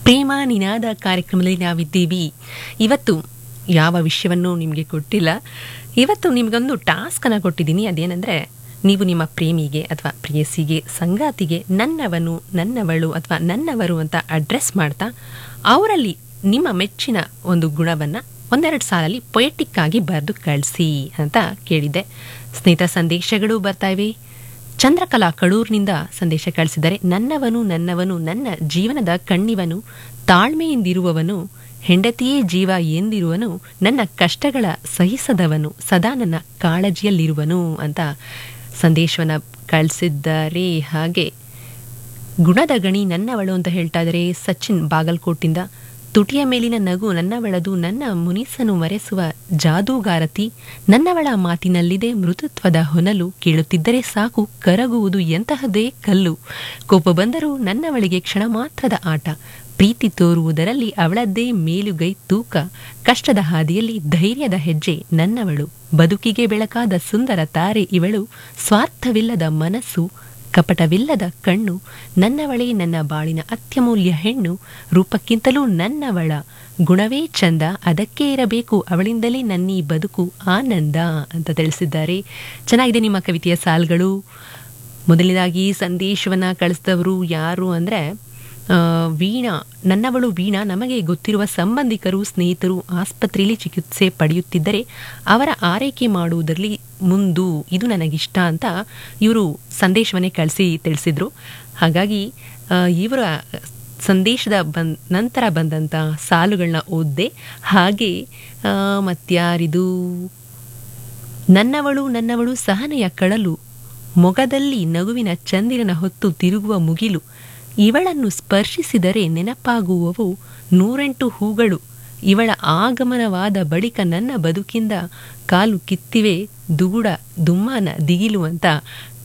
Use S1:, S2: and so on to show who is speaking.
S1: ಪ್ರೇಮ ನಿನಾದ ಕಾರ್ಯಕ್ರಮದಲ್ಲಿ ನಾವಿದ್ದೀವಿ ಇವತ್ತು ಯಾವ ವಿಷಯವನ್ನು ನಿಮಗೆ ಕೊಟ್ಟಿಲ್ಲ ಇವತ್ತು ನಿಮಗೊಂದು ಟಾಸ್ಕನ್ನು ಕೊಟ್ಟಿದ್ದೀನಿ ಅದೇನೆಂದರೆ ನೀವು ನಿಮ್ಮ ಪ್ರೇಮಿಗೆ ಅಥವಾ ಪ್ರೇಯಸಿಗೆ ಸಂಗಾತಿಗೆ ನನ್ನವನು ನನ್ನವಳು ಅಥವಾ ನನ್ನವರು ಅಂತ ಅಡ್ರೆಸ್ ಮಾಡ್ತಾ ಅವರಲ್ಲಿ ನಿಮ್ಮ ಮೆಚ್ಚಿನ ಒಂದು ಗುಣವನ್ನು ಒಂದೆರಡು ಸಾಲಲ್ಲಿ ಪೊಯೆಟಿಕ್ ಆಗಿ ಬರೆದು ಕಳಿಸಿ ಅಂತ ಕೇಳಿದ್ದೆ ಸ್ನೇಹಿತ ಸಂದೇಶಗಳು ಬರ್ತಾ ಇವೆ ಚಂದ್ರಕಲಾ ಕಡೂರಿನಿಂದ ಸಂದೇಶ ಕಳಿಸಿದರೆ ನನ್ನವನು ನನ್ನವನು ನನ್ನ ಜೀವನದ ಕಣ್ಣಿವನು ತಾಳ್ಮೆಯಿಂದಿರುವವನು ಹೆಂಡತಿಯೇ ಜೀವ ಎಂದಿರುವನು ನನ್ನ ಕಷ್ಟಗಳ ಸಹಿಸದವನು ಸದಾ ನನ್ನ ಕಾಳಜಿಯಲ್ಲಿರುವನು ಅಂತ ಸಂದೇಶವನ್ನು ಕಳಿಸಿದ್ದಾರೆ ಹಾಗೆ ಗುಣದ ಗಣಿ ನನ್ನವಳು ಅಂತ ಹೇಳ್ತಾ ಇದ್ದಾರೆ ಸಚಿನ್ ಬಾಗಲ್ಕೋಟಿಂದ ತುಟಿಯ ಮೇಲಿನ ನಗು ನನ್ನವಳದು ನನ್ನ ಮುನಿಸನು ಮರೆಸುವ ಜಾದೂಗಾರತಿ ನನ್ನವಳ ಮಾತಿನಲ್ಲಿದೆ ಮೃದುತ್ವದ ಹೊನಲು ಕೇಳುತ್ತಿದ್ದರೆ ಸಾಕು ಕರಗುವುದು ಎಂತಹದೇ ಕಲ್ಲು ಕೋಪ ಬಂದರೂ ನನ್ನವಳಿಗೆ ಕ್ಷಣ ಮಾತ್ರದ ಆಟ ಪ್ರೀತಿ ತೋರುವುದರಲ್ಲಿ ಅವಳದ್ದೇ ಮೇಲುಗೈ ತೂಕ ಕಷ್ಟದ ಹಾದಿಯಲ್ಲಿ ಧೈರ್ಯದ ಹೆಜ್ಜೆ ನನ್ನವಳು ಬದುಕಿಗೆ ಬೆಳಕಾದ ಸುಂದರ ತಾರೆ ಇವಳು ಸ್ವಾರ್ಥವಿಲ್ಲದ ಮನಸ್ಸು ಕಪಟವಿಲ್ಲದ ಕಣ್ಣು ನನ್ನವಳೇ ನನ್ನ ಬಾಳಿನ ಅತ್ಯಮೂಲ್ಯ ಹೆಣ್ಣು ರೂಪಕ್ಕಿಂತಲೂ ನನ್ನವಳ ಗುಣವೇ ಚಂದ ಅದಕ್ಕೆ ಇರಬೇಕು ಅವಳಿಂದಲೇ ನನ್ನೀ ಬದುಕು ಆನಂದ ಅಂತ ತಿಳಿಸಿದ್ದಾರೆ ಚೆನ್ನಾಗಿದೆ ನಿಮ್ಮ ಕವಿತೆಯ ಸಾಲುಗಳು ಮೊದಲನೇದಾಗಿ ಸಂದೇಶವನ್ನು ಕಳಿಸಿದವರು ಯಾರು ಅಂದರೆ ವೀಣಾ ನನ್ನವಳು ವೀಣಾ ನಮಗೆ ಗೊತ್ತಿರುವ ಸಂಬಂಧಿಕರು ಸ್ನೇಹಿತರು ಆಸ್ಪತ್ರೆಯಲ್ಲಿ ಚಿಕಿತ್ಸೆ ಪಡೆಯುತ್ತಿದ್ದರೆ ಅವರ ಆರೈಕೆ ಮಾಡುವುದರಲ್ಲಿ ಮುಂದು ಇದು ನನಗಿಷ್ಟ ಅಂತ ಇವರು ಸಂದೇಶವನ್ನೇ ಕಳಿಸಿ ತಿಳಿಸಿದ್ರು ಹಾಗಾಗಿ ಇವರ ಸಂದೇಶದ ಬಂದ್ ನಂತರ ಬಂದಂಥ ಸಾಲುಗಳನ್ನ ಓದ್ದೆ ಹಾಗೆ ಮತ್ಯಾರಿದು ನನ್ನವಳು ನನ್ನವಳು ಸಹನೆಯ ಕಳಲು ಮೊಗದಲ್ಲಿ ನಗುವಿನ ಚಂದಿರನ ಹೊತ್ತು ತಿರುಗುವ ಮುಗಿಲು ಇವಳನ್ನು ಸ್ಪರ್ಶಿಸಿದರೆ ನೆನಪಾಗುವವು ನೂರೆಂಟು ಹೂಗಳು ಇವಳ ಆಗಮನವಾದ ಬಳಿಕ ನನ್ನ ಬದುಕಿಂದ ಕಾಲು ಕಿತ್ತಿವೆ ದುಗುಡ ದುಮ್ಮಾನ ದಿಗಿಲು ಅಂತ